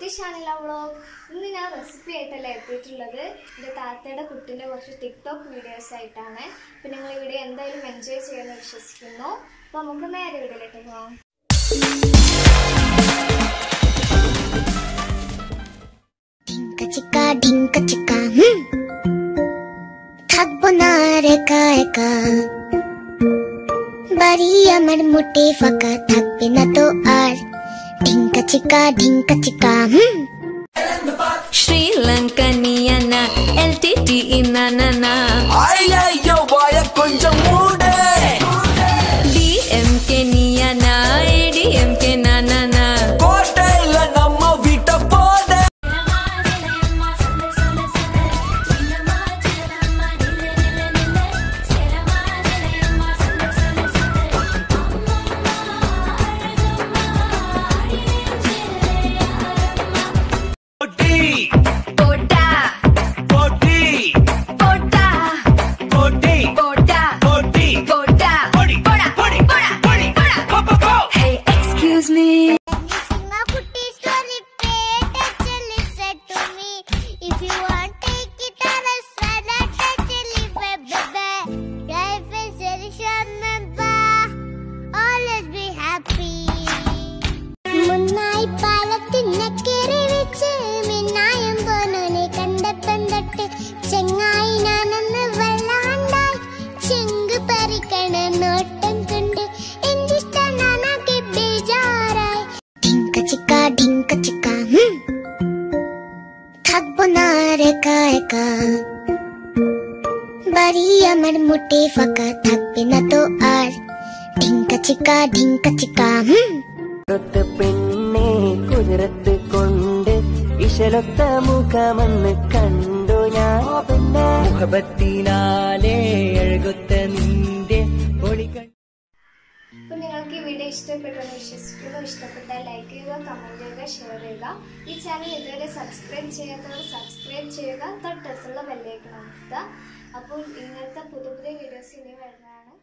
To Shanila vlog ഇന്ന് ഞാൻ recipe ആയിട്ടല്ല എത്തിയിട്ടുള്ളത് എൻ്റെ താത്തയുടെ കുട്ടിൻ്റെ കുറച്ച് ടിക്ടോക്ക് വീഡിയോസ് ആയിട്ടാണ് അപ്പോൾ നിങ്ങൾ ഈ വീഡിയോ എന്തായാലും എൻജോയ് ചെയ്യുമെന്ന് വിശ്വസിക്കുന്നു അപ്പോൾ നമുക്ക് നേരെ വീഡിയോയിലേക്ക് പോകാം ঢিঙ্কা চিকা ঢিঙ্কা চিকা হুম থাকবো না আর একা একা বাড়ি আমার মোটে ফাঁকা থাকবে না তো আর ঢিঙ্কা চিকা ঢিঙ্কা চিকা হুম ஸ்ரீலங்கனியன எல்டிடி இனனா ஐயோ வாய கொஞ்சம் மூடு டிஎம்கே நியனா ஏடிஎம்கே நானா கோட்டையில நம்ம வீட்ட போடு போட்டி போட்டா போட்டி போட்டா போட்டி போட்டா போட்டி போட்டா போடி போடா போடி போடா போடி போடா போ போ போ Hey, excuse me. Kutti story pay attention listen to me if you want take it on a sweat attention live baby life is very short remember always be happy മുന്നായി പാലത്തിനക്കരെ വെച്ച് മിന്നായം പോനോനെ കണ്ടപ്പം തൊട്ട് ചെങ്ങായി ഞാനൊന്ന് വല്ലാണ്ടായി ചെങ്ക് പറിക്കണ നോട്ടം കണ്ട് എന്തിഷ്ടം നാനാക്കി ബേജാറായി ঢিঙ্কা চিকা ঢিঙ্কা চিকা হুম থাকবো না আর একা একা বাড়ি আমার মোটে ফাঁকা থাকবে না তো আর ঢিঙ্কা চিকা ঢিঙ্কা চিকা হুম കുതിരത്ത് പെണ്ണെ കുതിരത്ത് കൊണ്ട് ഇശലൊത്ത മുഖമെന്ന് കണ്ടു ഞാൻ പിന്നെ മുഖബത്തിനാലേ എഴുകൊത്ത നിന്റെ ഒളി കണ്ടു അപ്പോൾ നിങ്ങൾക്ക് ഈ വീഡിയോ ഇഷ്ടപ്പെട്ടെന്ന് വിശ്വസിക്കുന്നു ഇഷ്ടപ്പെട്ടാൽ ലൈക്ക് ചെയ്യുക കമൻറ്റ് ചെയ്യുക ഷെയർ ചെയ്യുക ഈ ചാനൽ ഇതുവരെ സബ്സ്ക്രൈബ് ചെയ്യാത്തവർ സബ്സ്ക്രൈബ് ചെയ്യുക തൊട്ടടുത്തുള്ള ബെല്ലേക്ക് നോക്കുക അപ്പോൾ ഇങ്ങനത്തെ പുതിയ പുതിയ വീഡിയോസ് ഇനി വരുന്നതാണ്